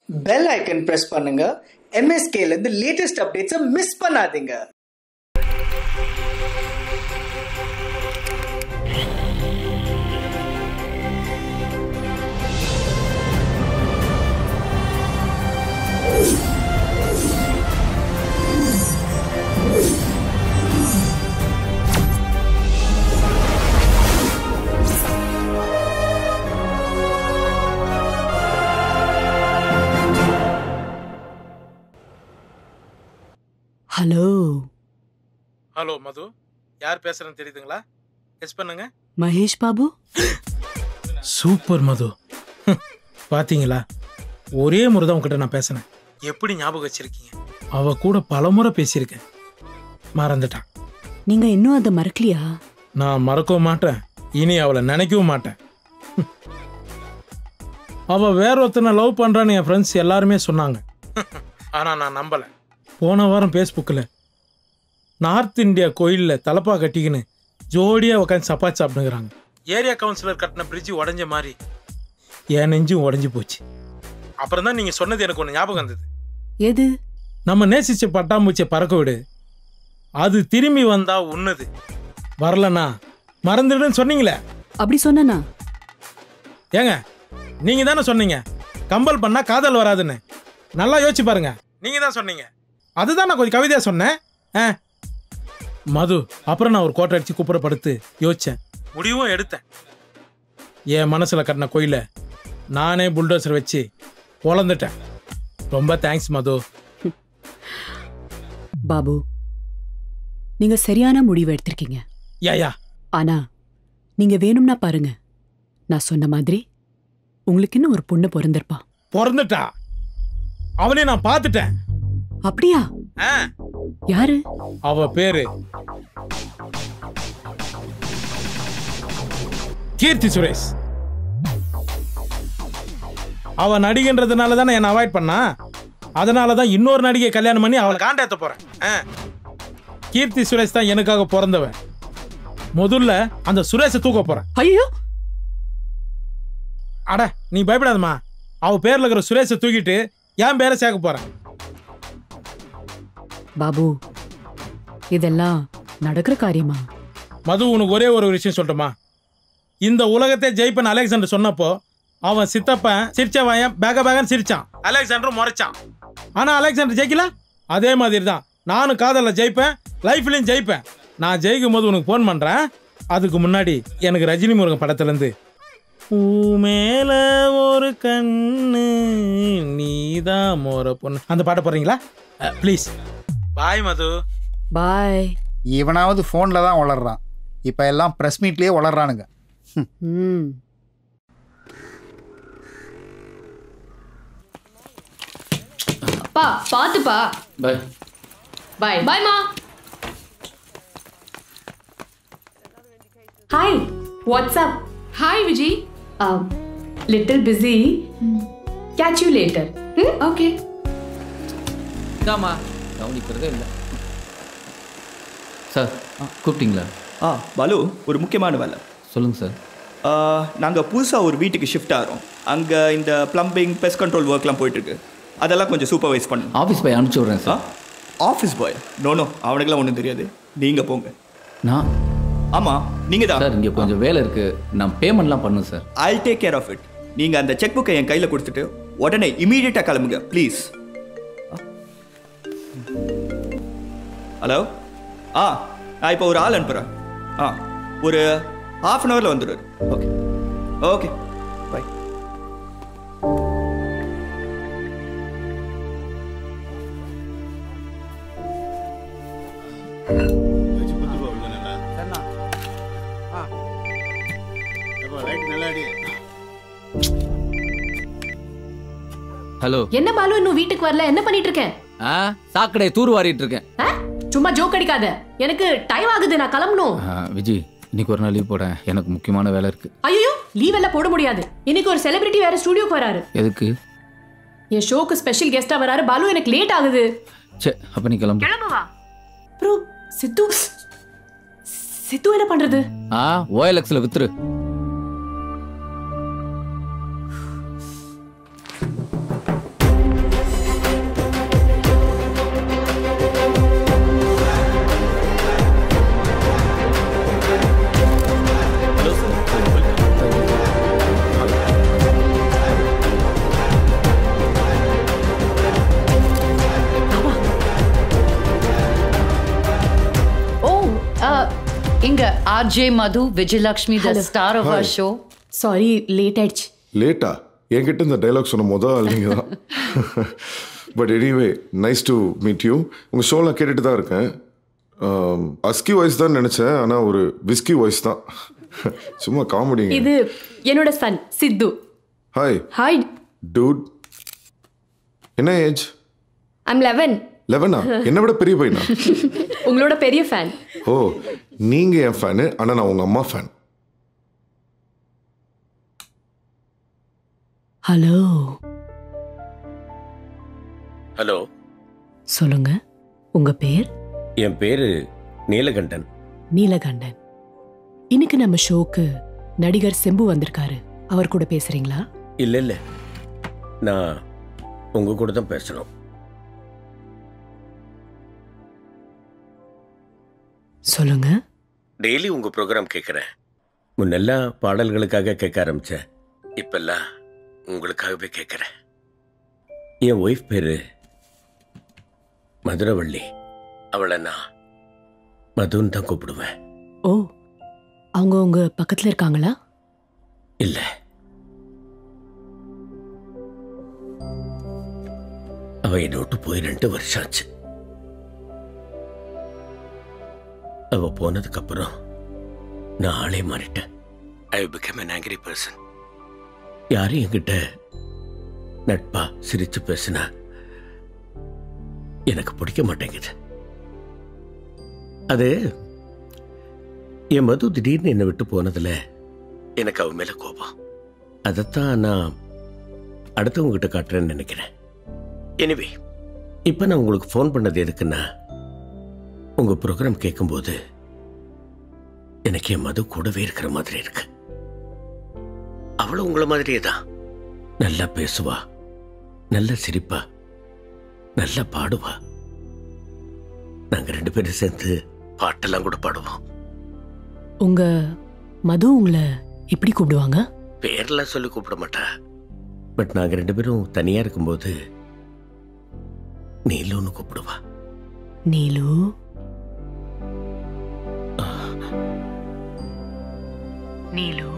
Bell icon press பண்ணுங்க MSK ல இருந்து லேட்டஸ்ட் அப்டேட்ஸை மிஸ் பண்ணாதீங்க ஹலோ ஹலோ மது யார் பேசுறேன்னு தெரியுதுங்களா எஸ் பண்ணுங்க மகேஷ் பாபு சூப்பர் மது பாத்தீங்களா ஒரே முறை தான் உங்ககிட்ட நான் பேசினேன் எப்படி ஞாபகம் வச்சிருக்கீங்க அவ கூட பலமுறை பேசியிருக்கேன் மறந்துட்டான் நீங்க இன்னும் அதை மறக்கலையா நான் மறக்கவும் மாட்டேன் இனி அவளை நினைக்கவும் மாட்டேன் அவ வேற ஒருத்தனை லவ் பண்றான்னு என் ஃப்ரெண்ட்ஸ் எல்லாருமே சொன்னாங்க ஆனா நான் நம்பல போன வாரம் ஃபேஸ்புக்கில் நார்த் இந்தியா கோயிலில் தலப்பா கட்டிக்கின்னு ஜோடியாக உட்காந்து சப்பாத்தி சாப்பிடுங்கிறாங்க ஏரியா கவுன்சிலர் கட்டின பிரிட்ஜ் உடஞ்ச மாதிரி என் நெஞ்சும் உடஞ்சி போச்சு அப்புறம் தான் நீங்கள் சொன்னது எனக்கு ஒன்று ஞாபகம் வந்தது எது நம்ம நேசிச்ச பட்டாம்பூச்சியை பறக்க விடு அது திரும்பி வந்தா உன்னது வரலனா மறந்துடுன்னு சொன்னீங்களே அப்படி சொன்னனா ஏங்க நீங்க தானே சொன்னீங்க கம்பல் பண்ணா காதல் வராதுன்னு நல்லா யோசிச்சு பாருங்க நீங்க தான் சொன்னீங்க அதுதான் நான் கொஞ்சம் கவிதையா சொன்னேன் ஆ. மது அப்புறம் நான் ஒரு கோட்டை அடிச்சு குப்புறப்படுத்து யோசிச்சேன் முடிவும் எடுத்தேன் என் மனசுல கட்டின கோயில நானே புல்டோசர் வச்சு பொழந்துட்டேன் ரொம்ப தேங்க்ஸ் மது பாபு நீங்க சரியான முடிவு எடுத்திருக்கீங்க யா ஆனா நீங்க வேணும்னா பாருங்க நான் சொன்ன மாதிரி உங்களுக்கு இன்னும் ஒரு பொண்ணு பிறந்திருப்பா பிறந்துட்டா அவனே நான் பார்த்துட்டேன் அப்படியா ஆ, யாரு அவ பேரு கீர்த்தி சுரேஷ் அவ நடிகன்றதுனால தானே என்ன அவாய்ட் பண்ணா அதனால தான் இன்னொரு நடிகை கல்யாணம் பண்ணி அவளை காண்டாத்த போறேன் ஆ. கீர்த்தி சுரேஷ் தான் எனக்காக பிறந்தவன் முதல்ல அந்த சுரேஷை தூக்க போறேன் ஐயோ அட நீ பயப்படாதம்மா அவ பேர்ல இருக்கிற சுரேஷை தூக்கிட்டு என் பேரை சேர்க்க போறேன் பாபு இதெல்லாம் நடக்கிற காரியமா மது உனக்கு ஒரே ஒரு விஷயம் சொல்லட்டுமா இந்த உலகத்தை ஜெயிப்பன் அலெக்சாண்டர் சொன்னப்போ அவன் சித்தப்பன் சிரிச்சவன் பேக பேகன்னு சிரிச்சான் அலெக்சாண்டர் முறைச்சான் ஆனா அலெக்சாண்டர் ஜெயிக்கல அதே மாதிரி தான் நானும் காதல்ல ஜெயிப்பேன் லைஃப்லயும் ஜெயிப்பேன் நான் ஜெயிக்கும் போது உனக்கு ஃபோன் பண்றேன் அதுக்கு முன்னாடி எனக்கு ரஜினி முருகன் படத்துல இருந்து பூ மேல ஒரு கண்ணு நீதான் மோர பொண்ணு அந்த பாட்டை போடுறீங்களா ப்ளீஸ் பாய் மது பாய் இவனாவது ஃபோனில் தான் வளர்றான் இப்போ எல்லாம் ப்ரெஸ் மீட்லேயே வளர்றானுங்க ம் பா பாத்துப்பா பாய் பாய் பாய்மா hi what's up hi Viji little busy catch you later okay இதாம்மா கவனிக்கிறதே இல்லை சார் கூப்பிட்டீங்களா ஆ பாலு ஒரு முக்கியமான வேலை சொல்லுங்கள் சார் நாங்கள் புதுசாக ஒரு வீட்டுக்கு ஷிஃப்ட் ஆகிறோம் அங்கே இந்த ப்ளம்பிங் பெஸ்ட் கண்ட்ரோல் ஒர்க்லாம் போயிட்டுருக்கு அதெல்லாம் கொஞ்சம் சூப்பர்வைஸ் பண்ணணும் ஆஃபீஸ் போய் அனுப்பிச்சி விட்றேன் ஆ sir office boy no no அவனுக்கெல்லாம் ஒன்றும் தெரியாது நீங்கள் போங்க நான் ஆமாம் நீங்கள் தான் சார் இங்கே கொஞ்சம் வேலை இருக்குது நான் பேமெண்ட்லாம் பண்ணும் sir I take care of it நீங்கள் அந்த செக் புக்கை என் கையில் கொடுத்துட்டு உடனே இமீடியட்டாக கிளம்புங்க ப்ளீஸ் ஹலோ ஆ நான் இப்போ ஒரு ஆள் அனுப்புகிறேன் ஆ ஒரு ஹாஃப் அன் ஹவரில் வந்துடுவார் ஓகே ஓகே பை ஹலோ என்ன பாலு இன்னும் வீட்டுக்கு வரல என்ன பண்ணிட்டு இருக்கேன் ஆ சாக்கடை தூர் வாரிட்டு இருக்கேன் ஆ? சும்மா ஜோக் அடிக்காத எனக்கு டைம் ஆகுது நான் கிளம்பணும் ஆ, விஜி இன்னைக்கு ஒரு நாள் லீவ் போடேன் எனக்கு முக்கியமான வேலை இருக்குது ஐயோ லீவ் எல்லாம் போட முடியாது இன்னைக்கு ஒரு செலிபிரிட்டி வேற ஸ்டுடியோக்கு வராரு எதுக்கு என் ஷோக்கு ஸ்பெஷல் கெஸ்டா வராரு பாலு எனக்கு லேட் ஆகுது சே அப்போ நீ கிளம்பு கிளம்புவா ப்ரோ சித்து சித்து என்ன பண்றது ஆ ஓஎல்எக்ஸில் வித்துரு RJ Madhu, Vijayalakshmi, the star of our show. Sorry late ஆயிடுச்சு லேட்டா என்கிட்ட இந்த டைலாக் சொன்ன முதல் ஆள் நீங்கள் தான் but anyway nice to meet you உங்கள் ஷோலாம் கேட்டுட்டு தான் இருக்கேன் அஸ்கி வாய்ஸ் தான் நினச்சேன் ஆனால் ஒரு விஸ்கி வாய்ஸ் தான் சும்மா காமெடிங்க இது என்னோட son Sidhu hi hi dude என்ன ஏஜ் ஐம் லெவன் லெவனா என்னை விட பெரிய பையனா உங்களோட பெரிய ஃபேன் ஓ நீங்கள் என் ஃபேனு ஆனால் நான் உங்கள் அம்மா ஃபேன் ஹலோ ஹலோ சொல்லுங்க உங்க பேர் என் பேரு நீலகண்டன் நீலகண்டன் இன்னைக்கு நம்ம ஷோக்கு நடிகர் செம்பு வந்திருக்காரு அவர் கூட பேசுறீங்களா இல்ல இல்ல நான் உங்க கூட தான் பேசணும் சொல்லுங்க டெய்லி உங்க ப்ரோக்ராம் கேட்குறேன் முன்னெல்லாம் பாடல்களுக்காக கேட்க ஆரம்பிச்சேன் இப்பெல்லாம் உங்களுக்காகவே கேட்குறேன் என் ஒய்ஃப் பேரு மதுரவள்ளி அவளை நான் மதுன்னு தான் கூப்பிடுவேன் ஓ அவங்க உங்க பக்கத்துல இருக்காங்களா இல்ல அவ என்னை விட்டு போய் ரெண்டு வருஷம் ஆச்சு அவ போனதுக்கு அப்புறம் நான் ஆளே மாறிட்டேன் I become an angry person யாரும் என்கிட்ட நட்பா சிரிச்சு பேசினா எனக்கு பிடிக்க மாட்டேங்குது அது என் மது திடீர்னு என்னை விட்டு போனதுல எனக்கு அவ மேல கோபம் அதைத்தான் நான் அடுத்தவங்க கிட்ட காட்டுறேன்னு நினைக்கிறேன் எனிவே இப்போ நான் உங்களுக்கு ஃபோன் பண்ணது எதுக்குன்னா உங்க ப்ரோக்ராம் கேட்கும்போது எனக்கு என் மது கூடவே இருக்கிற மாதிரி இருக்கு அவளும் உங்களை மாதிரியே தான் நல்லா பேசுவா நல்லா சிரிப்பா நல்லா பாடுவா நாங்க ரெண்டு பேரும் சேர்ந்து பாட்டெல்லாம் கூட பாடுவோம் உங்க மது உங்களை எப்படி கூப்பிடுவாங்க பேர்லாம் சொல்லி கூப்பிட மாட்டா பட் நாங்க ரெண்டு பேரும் தனியா இருக்கும்போது நீலுன்னு கூப்பிடுவா நீலு நீலு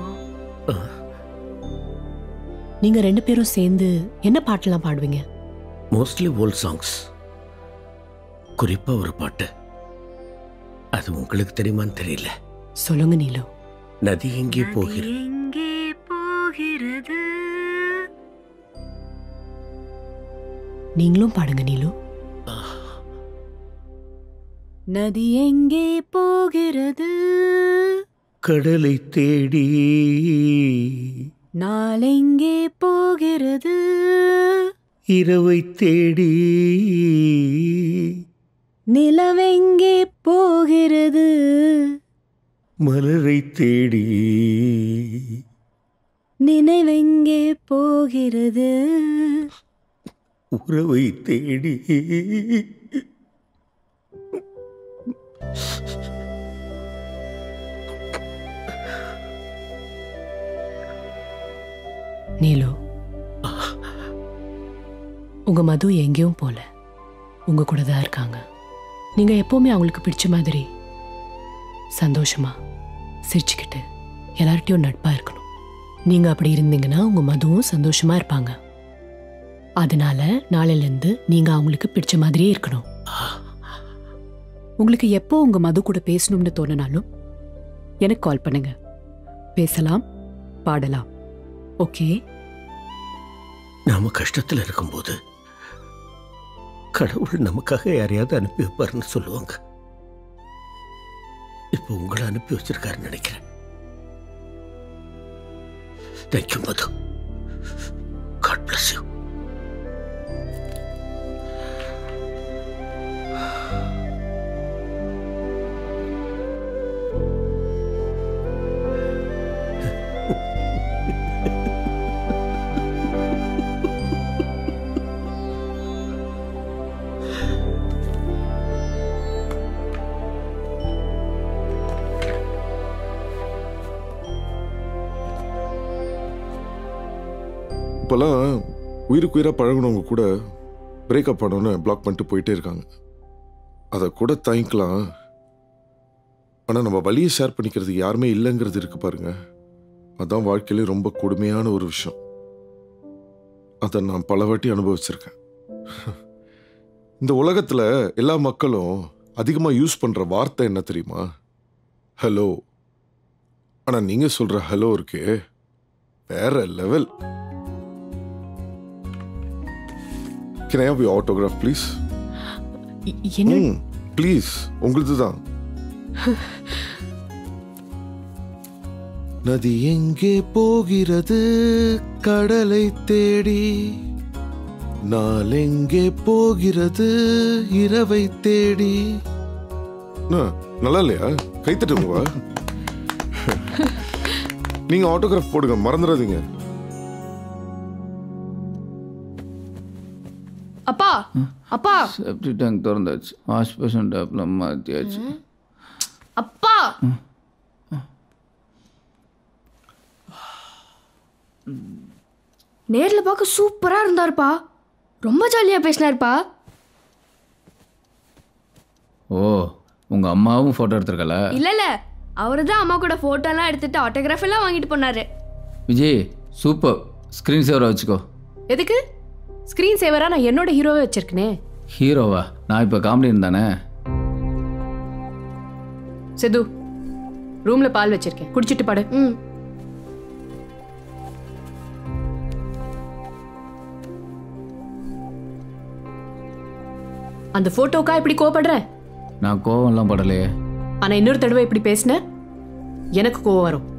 நீங்க ரெண்டு பேரும் சேர்ந்து என்ன பாட்டெல்லாம் பாடுவீங்க மோஸ்ட்லி ஓல்ட் சாங்ஸ் குறிப்பா ஒரு பாட்டு அது உங்களுக்கு தெரியுமான்னு தெரியல சொல்லுங்க நீலு நதி எங்கே போகிறது நீங்களும் பாடுங்க நீலு நதி எங்கே போகிறது கடலை தேடி நாளெங்கே போகிறது இரவை தேடி நிலவெங்கே போகிறது மலரை தேடி நினைவெங்கே போகிறது உறவை தேடி நீலு உங்க மது எங்கேயும் போல உங்க கூட தான் இருக்காங்க நீங்க எப்பவுமே அவங்களுக்கு பிடிச்ச மாதிரி சந்தோஷமா சிரிச்சுக்கிட்டு எல்லார்ட்டையும் நட்பா இருக்கணும் நீங்க அப்படி இருந்தீங்கன்னா உங்க மதுவும் சந்தோஷமா இருப்பாங்க அதனால நாளையில இருந்து நீங்க அவங்களுக்கு பிடிச்ச மாதிரியே இருக்கணும் உங்களுக்கு எப்போ உங்க மது கூட பேசணும்னு தோணினாலும் எனக்கு கால் பண்ணுங்க பேசலாம் பாடலாம் ஓகே நாம கஷ்டத்துல இருக்கும்போது கடவுள் நமக்காக யாரையாவது அனுப்பி வைப்பாருன்னு சொல்லுவாங்க இப்போ உங்களை அனுப்பி வச்சிருக்காருன்னு நினைக்கிறேன் thank you Madhu God bless you இப்போல்லாம் உயிருக்கு உயிராக பழகுனவங்க கூட பிரேக்கப் பண்ணோன்னு பிளாக் பண்ணிட்டு போயிட்டே இருக்காங்க அதை கூட தாங்கிக்கலாம் ஆனால் நம்ம வழியை ஷேர் பண்ணிக்கிறது யாருமே இல்லைங்கிறது இருக்கு பாருங்க அதான் வாழ்க்கையிலே ரொம்ப கொடுமையான ஒரு விஷயம் அதை நான் பல வாட்டி அனுபவிச்சிருக்கேன் இந்த உலகத்தில் எல்லா மக்களும் அதிகமாக யூஸ் பண்ணுற வார்த்தை என்ன தெரியுமா ஹலோ ஆனால் நீங்கள் சொல்கிற ஹலோ இருக்கே வேற level can I have you autograph please என்ன ம் ப்ளீஸ் உங்களுது தான் நதி எங்கே போகிறது கடலை தேடி நாள் எங்கே போகிறது இரவை தேடி அண்ணா, நல்லா இல்லையா கைத்தட்டுங்க நீங்க ஆட்டோகிராஃப் போடுங்க மறந்துடாதீங்க அப்பா அப்பா செப்டி டேங்க் திறந்தாச்சு வாஷ் பேஷன் டேப்ல மாற்றியாச்சு அப்பா நேர்ல பார்க்க சூப்பரா இருந்தாருப்பா ரொம்ப ஜாலியா பேசினாருப்பா ஓ உங்கள் அம்மாவும் ஃபோட்டோ எடுத்திருக்கல இல்ல இல்ல அவரு தான் அம்மா கூட போட்டோ எல்லாம் எடுத்துட்டு ஆட்டோகிராஃப் எல்லாம் வாங்கிட்டு போனாரு விஜய் சூப்பர் ஸ்க்ரீன் சேவரை வச்சுக்கோ எதுக்கு ஸ்கிரீன் சேவரா நான் என்னோட ஹீரோவே வச்சிருக்கனே ஹீரோவா நான் இப்போ காமெடி இருந்தானே சிது ரூம்ல பால் வச்சிருக்கேன் குடிச்சிட்டு படு ம் அந்த போட்டோக்கா இப்படி கோவப்படுற நான் கோவம்லாம் படலையே ஆனா இன்னொரு தடவை இப்படி பேசின எனக்கு கோவம் வரும்